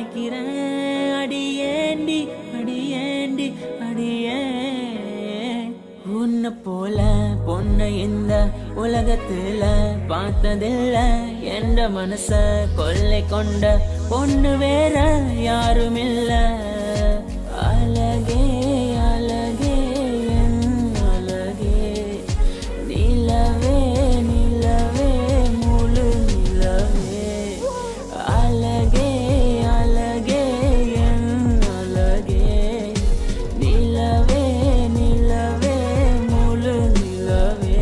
நினைக்கிறேன் அடியேண்டி அடியேண்டி அடியே உன்னை போல பொண்ணை இந்த உலகத்துல பார்த்ததில்ல என்ற மனச கொள்ளை கொண்ட பொண்ணு வேற யாரும் இல்ல அழகே அழகே என் அழகே நிலவே நிலவே முழு நிலவே அழகே அழகே என் அழகே நிலவே நிலவே முழு நிலவே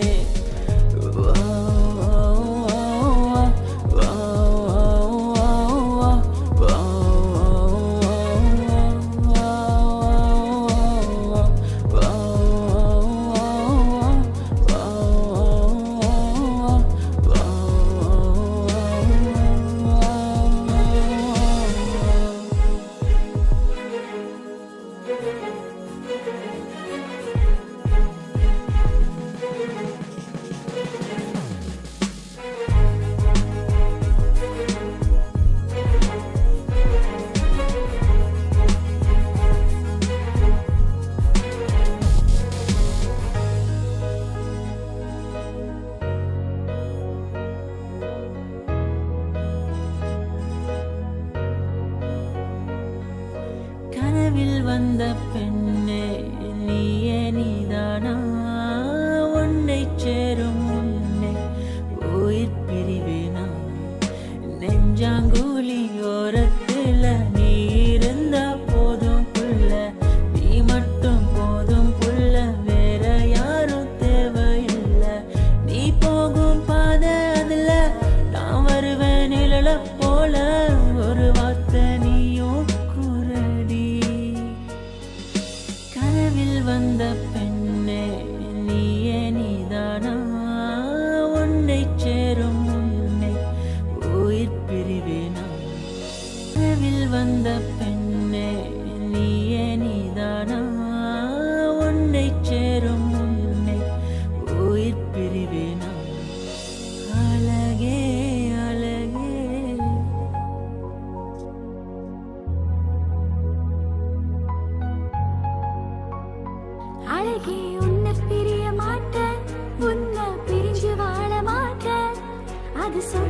கனவில் வந்த பெண்ணே நீயே நீதானா உன்னை சேரும் உன்னை உயிர் பிரிவேனா நெஞ்சாங்குழி ஓரத்துல நீ இருந்தா போதும் புள்ள நீ மட்டும் போதும் புள்ள வேற யாரும் தேவையில்லை நீ போகும் பாதை அதுல நான் வருவேன் நிழல போல ஒரு வார்த்தை நீயும் குரடி கனவில் வந்த பெண்ணே நீயே நீதானா உன்னை சேரும் உன்னை உயிர் பிரிவேனா கனவில் வந்த பெண்ணே நீயே நீதானா உன்னை சேரும் உன்னை உயிர் பிரிவேனா அழகே அழகே அழகே உன்னை பிரிய மாட்டேன் உன்னை பிரிஞ்சு வாழ மாட்டேன் அது சொன்ன